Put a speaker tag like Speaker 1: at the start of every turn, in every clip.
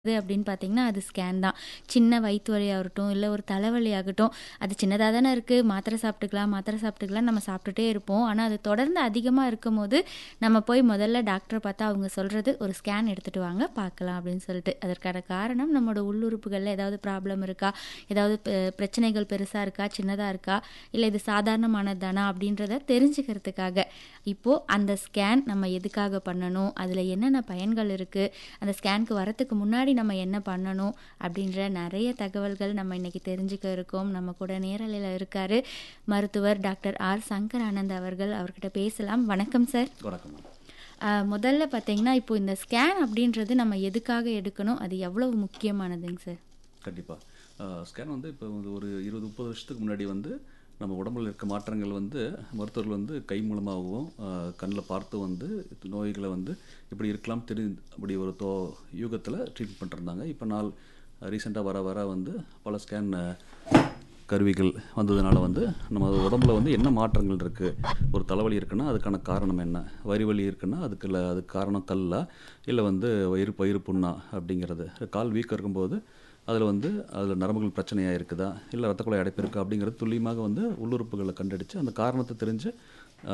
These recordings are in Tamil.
Speaker 1: இது அப்படின்னு பார்த்தீங்கன்னா, அது ஸ்கேன் தான். சின்ன வயித்து வலியாகட்டும், இல்ல ஒரு தலைவலி ஆகட்டும், அது சின்னதா தானே இருக்கு. மாத்திரை சாப்பிட்டுக்கலாம், மாத்திரை சாப்பிட்டுக்கலாம்னு நம்ம சாப்பிட்டுட்டே இருப்போம். ஆனா, அது தொடர்ந்து அதிகமா இருக்கும்போது, நம்ம போய் முதல்ல டாக்டர பார்த்தா அவங்க சொல்றது, "ஒரு ஸ்கேன் எடுத்துட்டு வாங்க, பார்க்கலாம்." அப்படின்னு சொல்லிட்டு. அதற்கான காரணம் நம்மோட உள்ளுறுப்புகள்ல ஏதாவது ப்ராப்ளம் இருக்கா? ஏதாவது பெ பிரச்சனைகள் பெருசா இருக்கா? சின்னதா இருக்கா? இல்ல இது சாதாரணமானது தானா? அப்படின்றத தெரிஞ்சுக்கிறதுக்காக. இப்போ அந்த ஸ்கேன் நம்ம எதுக்காக பண்ணணும்? அதுல என்னென்ன பயன்கள் இருக்கு? அந்த ஸ்கேனுக்கு வரத்துக்கு முன்னாடி நம்ம என்ன பண்ணணும்? அப்படின்ற நெறைய தகவல்கள் நம்ம இன்னைக்கு தெரிஞ்சுக்க இருக்கோம். நம்ம கூட நேரலையில இருக்காரு, மருத்துவர் டாக்டர் ஆர். சங்கர் ஆனந்த் அவர்கள். அவர்கிட்ட பேசலாம். வணக்கம் சார்.
Speaker 2: வணக்கம் மேம்.
Speaker 1: அ முதல்ல பார்த்தீங்கன்னா, இப்போ இந்த ஸ்கேன் அப்படின்றது நம்ம எதுக்காக எடுக்கணும்? அது எவ்வளவு முக்கியமானதுங்க சார்?
Speaker 2: கண்டிப்பா. அ ஸ்கேன் வந்து இப்போ வந்து ஒரு 20, 30 வருஷத்துக்கு முன்னாடி வந்து நம்ம உடம்புல இருக்க மாற்றங்கள் வந்து மருத்துவர்கள் வந்து கை மூலமாகவும், அ கண்ல பார்த்து வந்து நோய்கள வந்து இப்படி இருக்கலாம் தெரி அப்படி ஒரு தோ யூகத்துல ட்ரீட் பண்ணிட்டுருந்தாங்க. இப்போ நாள் ரீசென்ட்டா வர வர வந்து பல ஸ்கேன் கருவிகள் வந்ததுனால வந்து நம்ம உடம்புல வந்து என்ன மாற்றங்கள் இருக்கு? ஒரு தலைவலி இருக்குன்னா, அதுக்கான காரணம் என்ன? வயிறு வலி இருக்குன்னா, அதுக்கு இல்ல அதுக்கு காரணம் கல்லா? இல்ல வந்து வயிறு வயிறு புண்ணா? அப்படிங்கிறது. கால் வீக்கம் இருக்கும்போது, அதில வந்து அதில நரம்புகள் பிரச்சனையா இருக்குதா? இல்ல இரத்த குழாய் அடைப்பு இருக்கா? அப்படிங்கிறது துல்லியமாக வந்து உள்ளுறுப்புகள கண்டறிச்சு, அந்த காரணத்த தெரிஞ்சு அ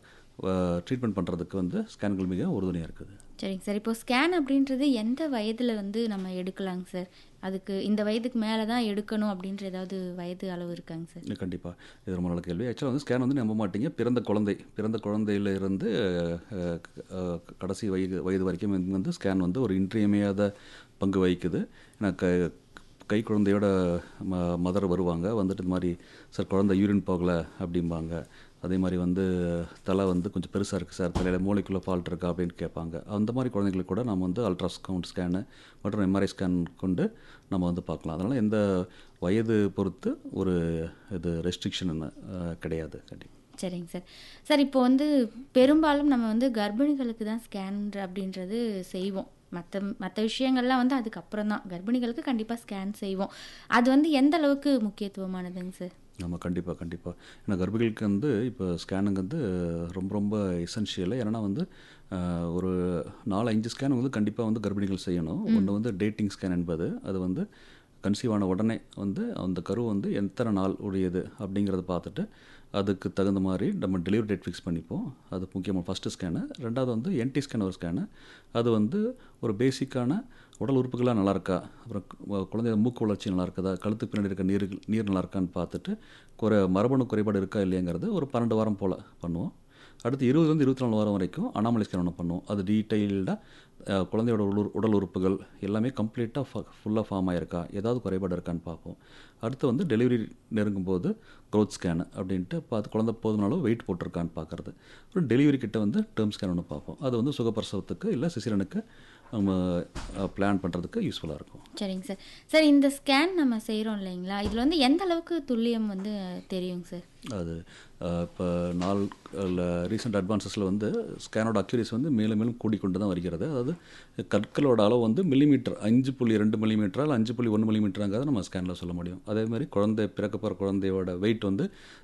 Speaker 2: வ ட்ரீட்மெண்ட் பண்றதுக்கு வந்து ஸ்கேன்கள் மிக உறுதுணையா இருக்குது.
Speaker 1: சரிங்க சார். இப்போ ஸ்கேன் அப்படின்றது எந்த வயதில வந்து நம்ம எடுக்கலாங்க சார்? அதுக்கு இந்த வயதுக்கு மேல தான் எடுக்கணும் அப்படின்ற ஏதாவது வயது அளவு இருக்காங்க சார்?
Speaker 2: இல்ல கண்டிப்பா. இது ரொம்ப நல்ல கேள்வி. ஆக்சுவலா வந்து ஸ்கேன் வந்து நம்ப மாட்டீங்க. பிறந்த குழந்தை பிறந்த குழந்தையில இருந்து அ அ கடைசி வயது வயது வரைக்கும் வந்து ஸ்கேன் வந்து ஒரு இன்றியமையாத பங்கு வகிக்குது. ஏன்னா க கை குழந்தையோட ம மதர் வருவாங்க. வந்துட்டு இந்த மாரி, "சார் குழந்தை யூரின் போகல" அப்படிம்பாங்க. அதே மாரி வந்து தலை வந்து கொஞ்சம் பெருசா இருக்கு சார். தலையில மூளைக்குள்ள ஃபால்ட் இருக்கா? அப்படின்னு கேட்பாங்க. அந்த மாரி குழந்தைகளுக்கு கூட நம்ம வந்து அல்ட்ரா சவுண்ட் ஸ்கேனு மற்றும் எம்ஆர்ஐ ஸ்கேன் கொண்டு நம்ம வந்து பார்க்கலாம். அதனால எந்த வயது பொறுத்து ஒரு இது ரெஸ்ட்ரிக்ஷன் அ கிடையாது. கண்டிப்பா.
Speaker 1: சரிங்க சார். சார் இப்போ வந்து பெரும்பாலும் நம்ம வந்து கர்ப்பிணிகளுக்கு தான் ஸ்கேன் அப்படின்றது செய்வோம். மத்த மத்த விஷயங்கள்லாம் வந்து அதுக்கப்புறம் தான். கர்ப்பிணிகளுக்கு கண்டிப்பா ஸ்கேன் செய்வோம். அது வந்து எந்த அளவுக்கு முக்கியத்துவமானதுங்க சார்?
Speaker 2: ஆமா. கண்டிப்பா, கண்டிப்பா. ஏன்னா கர்ப்பிணிகளுக்கு வந்து இப்போ ஸ்கேனுங்க வந்து ரொம்ப ரொம்ப எசென்ஷியல். ஏன்னா வந்து அ ஒரு 4, 5 ஸ்கேன் வந்து கண்டிப்பா வந்து கர்ப்பிணிகள் செய்யணும்.
Speaker 1: ம்.
Speaker 2: ஒண்ணு வந்து டேட்டிங் ஸ்கேன் என்பது. அது வந்து கன்சீவ் ஆன உடனே வந்து அந்த கரு வந்து எத்தனை நாள் உடையது அப்படிங்கிறத பார்த்துட்டு, அதுக்கு தகுந்த மாரி நம்ம டெலிவரி டேட் ஃபிக்ஸ் பண்ணிப்போம். அது முக்கியமா ஃபர்ஸ்ட்டு ஸ்கேனு. 2வது வந்து என்டி ஸ்கேன் ஒரு ஸ்கேனு. அது வந்து ஒரு பேசிக்கான உடல் உறுப்புகள்லாம் நல்லா இருக்கா? அப்புறம் கு குழந்தையோட மூக்கு வளர்ச்சி நல்லா இருக்குதா? கழுத்துக்கு பின்னாடி இருக்க நீர் நீர் நல்லா இருக்கான்னு பார்த்துட்டு, குறை மரபணு குறைபாடு இருக்கா? இல்லையாங்கிறது ஒரு 12 வாரம் போல பண்ணுவோம். அடுத்து 20லேருந்து 24 வாரம் வரைக்கும் அனாமலி ஸ்கேன் ஒண்ணு பண்ணுவோம். அது டீட்டெயில்டா அ குழந்தையோட உடல் உடல் உறுப்புகள் எல்லாமே கம்ப்ளீட்டா ஃப ஃபுல்லா ஃபார்ம் ஆயிருக்கா? ஏதாவது குறைபாடு இருக்கான்னு பார்ப்போம். அடுத்து வந்து டெலிவரி நெருங்கும்போது குரோத் ஸ்கேனு அப்படின்ட்டு பார்த்து குழந்தை போதுமான அளவு வெயிட் போட்டிருக்கான்னு பார்க்கறது. அப்புறம் டெலிவரி கிட்ட வந்து டெர்ம் ஸ்கேன் ஒண்ணு பார்ப்போம். அது வந்து சுகப்பிரசவத்துக்கு இல்ல சிசேரியனுக்கு நம்ம அ பிளான் பண்றதுக்கு யூஸ்ஃபுல்லா இருக்கும்.
Speaker 1: சரிங்க சார். சார் இந்த ஸ்கேன் நம்ம செய்றோம் இல்லைங்களா? இதுல வந்து எந்த அளவுக்கு துல்லியம் வந்து தெரியுங்க சார்? அது
Speaker 2: அ இப்ப நாள் ல ரீசென்ட் அட்வான்ஸஸ்ல வந்து ஸ்கேனோட அக்யூரசி வந்து மேலும் மேலும் கூடிக்கொண்டு தான் வருகிறது. அதாவது கற்களோட அளவு வந்து மில்லிமீட்டர் 5.2 மில்லிமீட்டரா இல்ல 5.1 மில்லிமீட்டராங்கிறத நம்ம ஸ்கேன்ல சொல்ல முடியும். அதே மாரி குழந்தை பிறக்க போற குழந்தையோட வெயிட் வந்து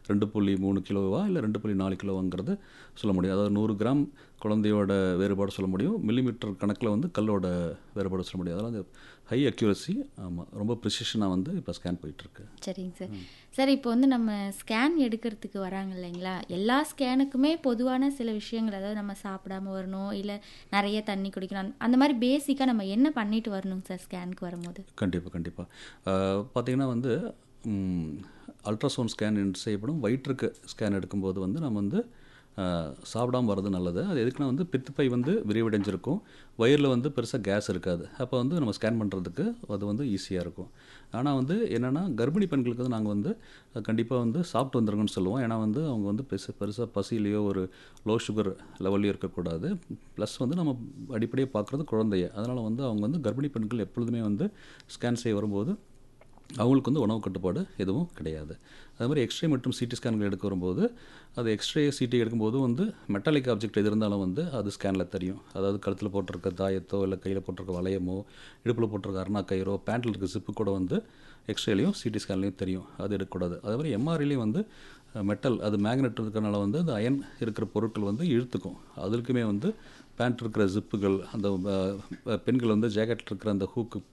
Speaker 2: 2.3 கிலோவா இல்ல 2.4 கிலோவாங்கிறது சொல்ல முடியும். அதாவது 100 கிராம் குழந்தையோட வேறுபாடு சொல்ல முடியும். மில்லிமீட்டர் கணக்குல வந்து கல்லோட வேறுபாடு சொல்ல முடியும். அதனால அந்த ஹை அக்யூரசி ஆமா. ரொம்ப ப்ரிசிஷனா வந்து இப்ப ஸ்கேன் போயிட்டுருக்கு.
Speaker 1: சரிங்க சார்.
Speaker 2: ம்.
Speaker 1: சார் இப்போ வந்து நம்ம ஸ்கேன் எடுக்கிறதுக்கு வராங்க இல்லைங்களா? எல்லா ஸ்கேனுக்குமே பொதுவான சில விஷயங்கள் அதாவது நம்ம சாப்பிடாம வரணும், இல்ல நெறைய தண்ணி குடிக்கணும். அந்த மாரி பேசிக்கா நம்ம என்ன பண்ணிட்டு வரணுங்க சார் ஸ்கேனுக்கு வரும்போது?
Speaker 2: கண்டிப்பா, கண்டிப்பா. அ பார்த்தீங்கன்னா வந்து ம் அல்ட்ராசவுண்ட் ஸ்கேன் என்று செய்யப்படும் வயிற்றுக்கு ஸ்கேன் எடுக்கும்போது வந்து நம்ம வந்து அ சாப்பிடாம வர்றது நல்லது. அது எதுக்குன்னா வந்து பித்தப்பை வந்து விரிவடைஞ்சிருக்கும். வயிறுல வந்து பெருசா கேஸ் இருக்காது. அப்ப வந்து நம்ம ஸ்கேன் பண்றதுக்கு அது வந்து ஈஸியா இருக்கும். ஆனா வந்து என்னன்னா, கர்ப்பிணி பெண்களுக்கு வந்து நாங்க வந்து கண்டிப்பா வந்து சாப்பிட்டு வந்துருங்கன்னு சொல்லுவோம். ஏன்னா வந்து அவங்க வந்து பெருசா பெருசா பசியிலயோ, ஒரு லோ சுகர் லெவல்லயோ இருக்கக்கூடாது. ப்ளஸ் வந்து நம்ம அடிப்படையா பார்க்குறது குழந்தைய. அதனால வந்து அவங்க வந்து கர்ப்பிணி பெண்கள் எப்பொழுதுமே வந்து ஸ்கேன் செய்ய வரும்போது, அவங்களுக்கு வந்து உணவு கட்டுப்பாடு எதுவும் கிடையாது. அதே மாரி எக்ஸ்ரே மற்றும் சிடி ஸ்கேன்கள் எடுக்க வரும்போது, அது எக்ஸ்ரே, சிடி எடுக்கும்போது வந்து மெட்டாலிக் ஆப்ஜெக்ட் எது இருந்தாலும் வந்து அது ஸ்கேன்ல தெரியும். அதாவது கழுத்துல போட்டிருக்க தாயத்தோ, இல்ல கையில போட்டிருக்க வளையமோ, இடுப்புல போட்டிருக்க அரணா கயிறோ, பேண்ட்ல இருக்க ஜிப்பு கூட வந்து எக்ஸ்ரேலயும், சிடி ஸ்கேன்லயும் தெரியும். அது எடுக்கக்கூடாது. அதே மாரி எம்ஆர்ஐலயும் வந்து மெட்டல் அது மேக்னெட் இருக்கறனால வந்து அந்த அயன் இருக்கிற பொருட்கள் வந்து இழுத்துக்கும். அதுக்குமே வந்து பேண்ட் இருக்கிற ஜிப்புகள், அந்த அ பெண்கள் வந்து ஜாக்கெட்ல இருக்கிற அந்த ஹூக்